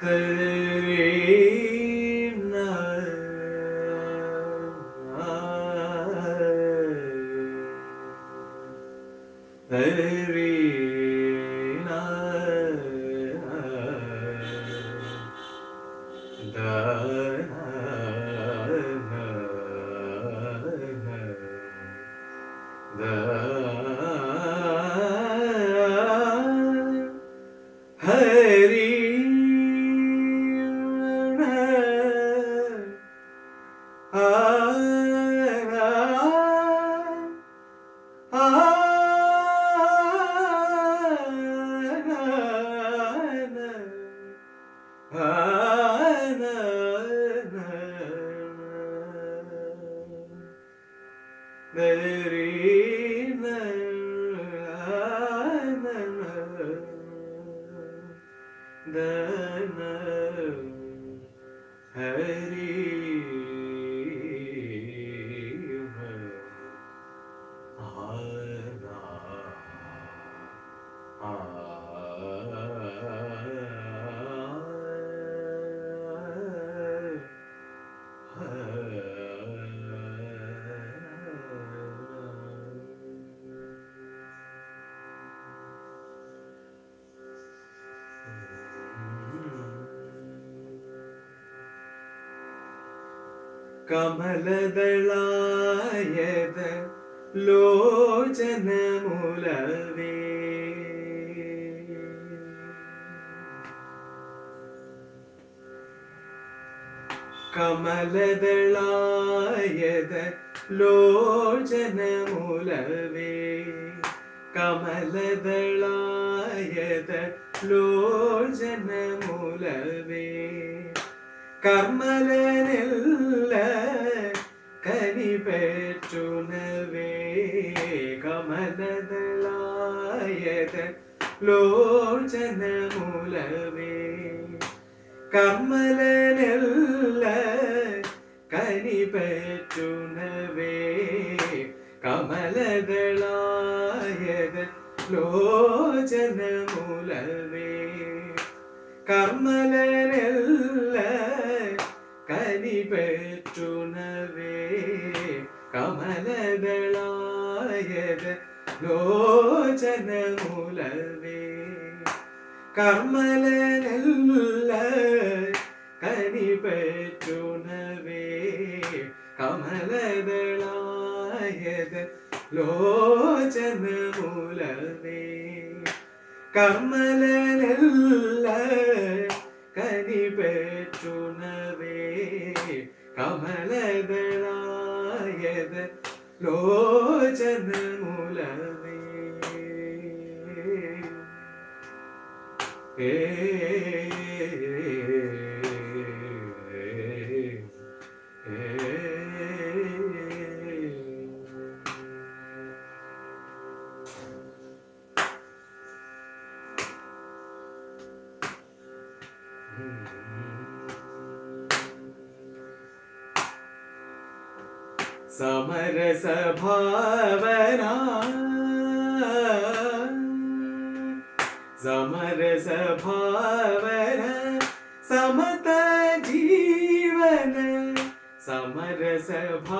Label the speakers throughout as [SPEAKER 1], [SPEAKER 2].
[SPEAKER 1] കമലദളായത് ലോചനമുലവേ കമലദളായത് ലോചനമുലവേ കമലദളായത് ലോചനമുലവേ കർമ്മലനില്ല കനിപേറ്റുനവേ കമലദളായത് ലോചനമുലവേ കർമ്മലനില്ല കനിപേറ്റുനവേ കമലദളായത് ലോചനമുലവേ കർമ്മലനല്ല കനിപറ്റുനവേ കമലദളായത് ലോചനമുലവേ കർമ്മലനല്ല കനിപറ്റുനവേ കമലദളായത് ലോചനമുലവേ കർമ്മലനല്ല കനിപറ്റുനവേ കമലദളായത് ലോചനമുലവേ ഏ സമരസഭാവന സമരസഭാവന സമത ജീവന സമരസഭാവന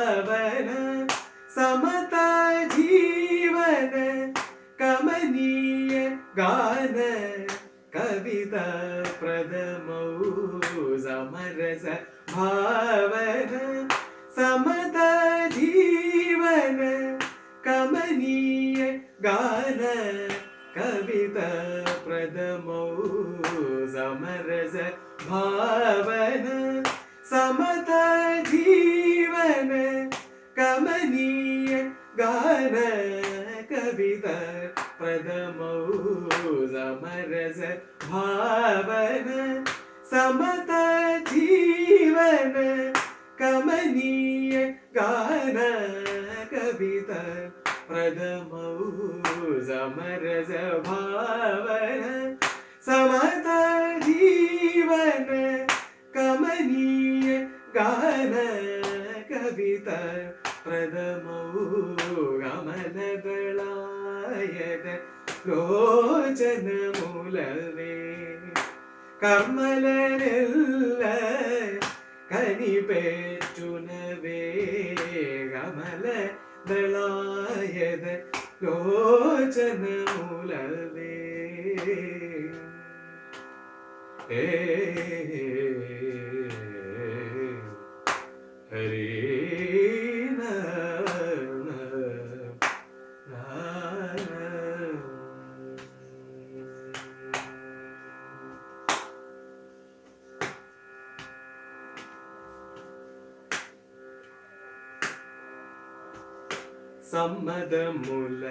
[SPEAKER 1] സമത ജീവന കമനീയ ഗാന കവിത പ്രഥമൗ സമരസ ഭാവന സമത ജീവന കമനീയ ഗാന കവിത പ്രഥമൗ സമരസ ഭാവന സമത ജീവന കമനീയ ഗാന കവിത പ്രഥമൗ സമരസ ഭാവന സമത ജീവന കമനീയ ഗാന കവിത പ്രഥമൗ സമരസ ഭാവന സമത ജീവന കമനീയ ഗാന കവിത പ്രഥമൗ കമലദളായത് ലോചനമുലവേ കർമ്മലനല്ല കനി പേറ്റുനവേ കമല ദളായത് ലോചന മൂലവേ ഏ ഹരേ സമ്മതമുല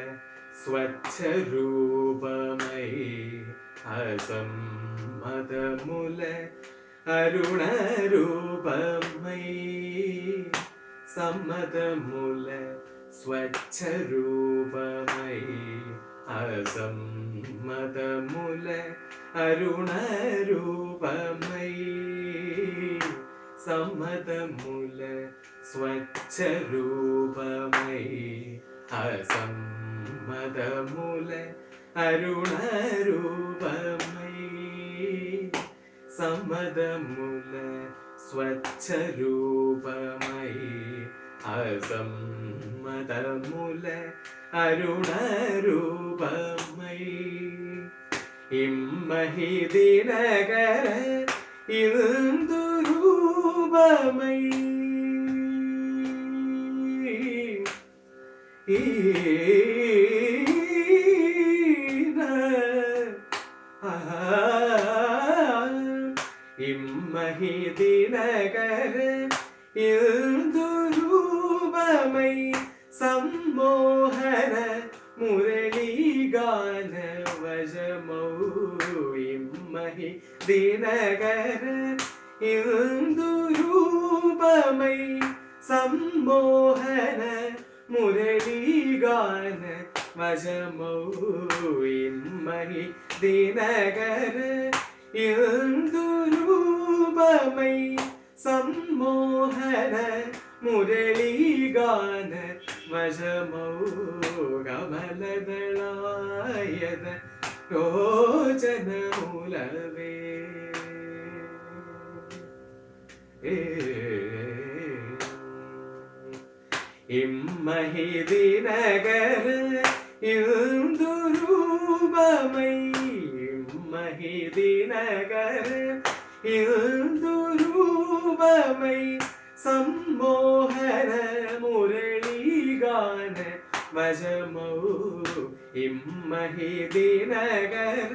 [SPEAKER 1] സ്വച്ഛരൂപമൈ അസമ്മതമുല അരുണരൂപമൈ സമ്മതമുല സ്വച്ഛരൂപമൈ അസമ്മതമുല അരുണരൂപമൈ സമ്മതമുല സ്വച്ഛരൂപമൈ അസമ്മതമുല അരുണരൂപമൈ സമ്മതമുല സ്വച്ഛരൂപമൈ അസമ്മതമുല അരുണരൂപമൈ ഇമ്മഹിതിനകര ഇന്ദുരൂപമൈ ഇമ്മഹിതിനകര ഇന്ദുരൂപമൈ സമ്മോഹന മുരളീഗാന വശമൗ ഇമ്മഹി ദിനകര ഇന്ദുരൂപമൈ സമ്മോഹന മുരളീഗാന വശമൗ ഇമ്മഹി ദിനകര ഇന്ദുരൂപമൈ സമ്മോഹന മുരളീഗാന വശമൗ കമലദളായത രോചനമൂലവേ ഏ ഇമ്മഹിതിനകര ഇന്ദുരൂപമൈ ഇമ്മഹിതിനകര ഇന്ദുരൂപമൈ സമ്മോഹന മുരളീഗാന വശമൗ ഇമ്മഹിതിനകര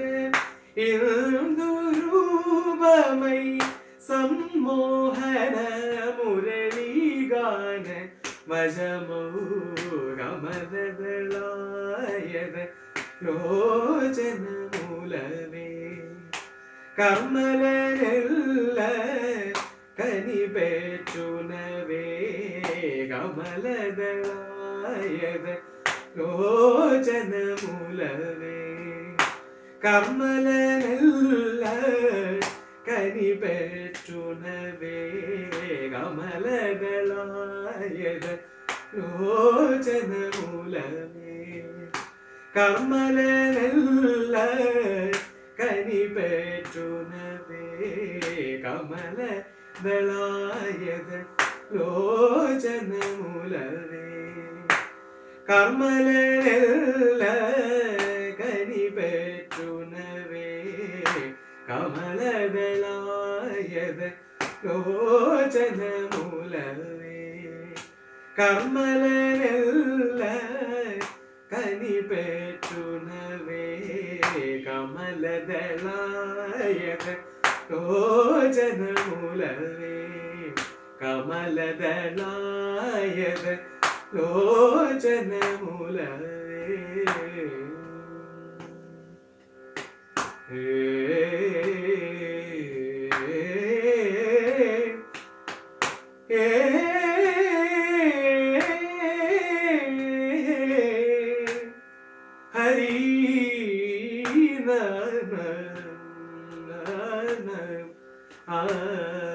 [SPEAKER 1] ഇന്ദുരൂപമൈ സമ്മോഹന മുരളീഗാന വശമൗ കമലദളായത ലോചനമൂലവേ കർമ്മലനല്ല കനിപേറ്റുനവേ കമലദളായത ലോചനമൂലവേ കർമ്മലനല്ല കനിപേറ്റുനവേ കമലദളായത ലോചനമൂലവേ കർമ്മലനല്ല കനിപേറ്റുനവേ കമല ദളായത ലോചനമൂലവേ കർമ്മലനല്ല കനിപേറ്റുനവേ കമലദളായത ലോചനമൂലവേ കർമ്മലനല്ല കനിപേറ്റുനവേ കമലദളായത ലോചനമൂലവേ കമലദളായത ലോചനമൂലവേ ഹരി ആ